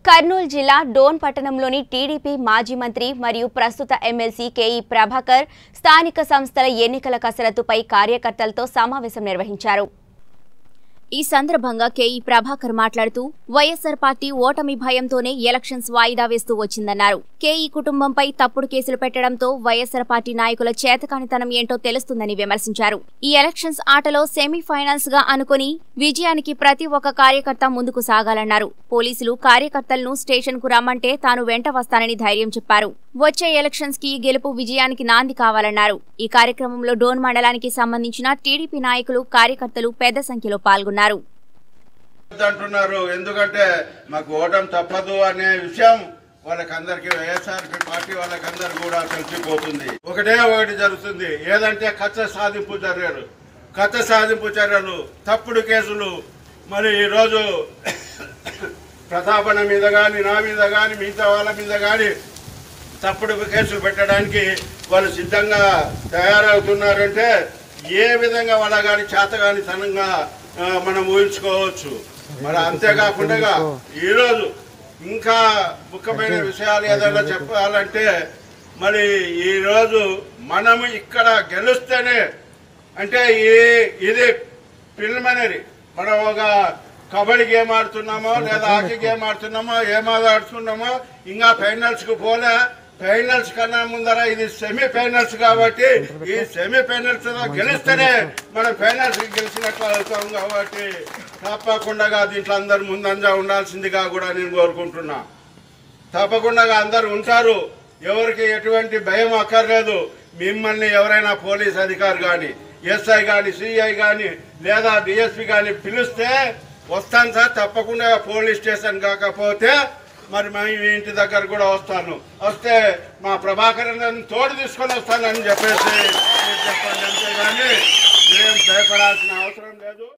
కర్నూలు జిల్లా డోన్ పట్టణంలోని టీడీపీ మాజీ మంత్రి మరియు ప్రస్తుత ఎమ్మెల్సీ కేఈ ప్రభాకర్ స్థానిక సంస్థల ఎన్నికల కసరత్తుపై కార్యకర్తలతో సమావేశం నిర్వహించారు ఈ సందర్భంగా కేఈ ప్రభాకర్ మాట్లాడుతూ వైఎస్సార్ పార్టీ ఓటమి భయంతోనే ఎలక్షన్స్ వాయిదా వేస్తూ వచ్చిందన్నారు కేఈ కుటుంబంపై తప్పుడు కేసులు పెట్టడంతో వైఎస్సార్ పార్టీ నాయకుల చేతకానితనం ఏంటో తెలుస్తుందని విమర్శించారు ఈ ఎలక్షన్స్ ఆటలో సెమీఫైనల్స్ గా అనుకుని విజయానికి ప్రతి ఒక్క కార్యకర్త ముందుకు సాగాలన్నారు పోలీసులు కార్యకర్తలను స్టేషన్ కు రమ్మంటే తాను వెంట వస్తానని ధైర్యం చెప్పారు వచ్చే ఎలక్షన్స్ కి గెలుపు విజయానికి నాంది కావాలన్నారు ఈ కార్యక్రమంలో డోన్ మండలానికి సంబంధించిన టీడీపీ నాయకులు కార్యకర్తలు పెద్ద సంఖ్యలో పాల్గొన్నారు అంటున్నారు ఎందుకంటే మాకు ఓటం తప్పదు అనే విషయం వాళ్ళకందరికి వైఎస్ఆర్పి పార్టీ వాళ్ళకందరు కూడా తెలిసిపోతుంది ఒకటే ఒకటి జరుగుతుంది ఏదంటే కచ్చ సాధింపు చర్యలు కచ్చ సాధింపు చర్యలు తప్పుడు కేసులు మరి ఈరోజు ప్రతాపన మీద కానీ నా మీద కానీ మిగతా వాళ్ళ మీద కానీ తప్పుడు కేసులు పెట్టడానికి వాళ్ళు సిద్ధంగా తయారవుతున్నారంటే ఏ విధంగా వాళ్ళ కానీ చేతగాని తనంగా ఆ, మనం ఊహించుకోవచ్చు మరి అంతేకాకుండా ఈరోజు ఇంకా ముఖ్యమైన విషయాలు ఏదైనా చెప్పాలంటే మరి ఈరోజు మనము ఇక్కడ గెలుస్తేనే అంటే ఈ ఇది ప్రిలిమినరీ మనం ఒక కబడ్డీ గేమ్ ఆడుతున్నామో లేదా హాకీ గేమ్ ఆడుతున్నామో ఏం ఆడుతున్నామో ఇంకా ఫైనల్స్ కు పోలే ఫైనల్స్ కన్నా ముందర ఇది సెమీ ఫైనల్స్ కాబట్టి ఈ సెమీ ఫైనల్స్ లో గెలిస్తేనే మనం ఫైనల్స్ కి గెలిచినట్లు అవుతాం కాబట్టి తప్పకుండా దీంట్లో అందరు ముందంజా ఉండాల్సిందిగా కూడా నేను కోరుకుంటున్నా తప్పకుండా అందరు ఉంటారు ఎవరికి ఎటువంటి భయం అక్కర్లేదు మిమ్మల్ని ఎవరైనా పోలీస్ అధికారి కానీ ఎస్ఐ కానీ సిఐ కానీ లేదా డిఎస్పి కానీ పిలిస్తే వస్తాను సార్ తప్పకుండా పోలీస్ స్టేషన్ కాకపోతే మరి మా ఇంటి దగ్గర కూడా వస్తాను వస్తే మా ప్రభాకర్ తోడు తీసుకొని వస్తానని చెప్పేసి మీరు చెప్పండి అంతేగాని మేము భయపడాల్సిన అవసరం లేదు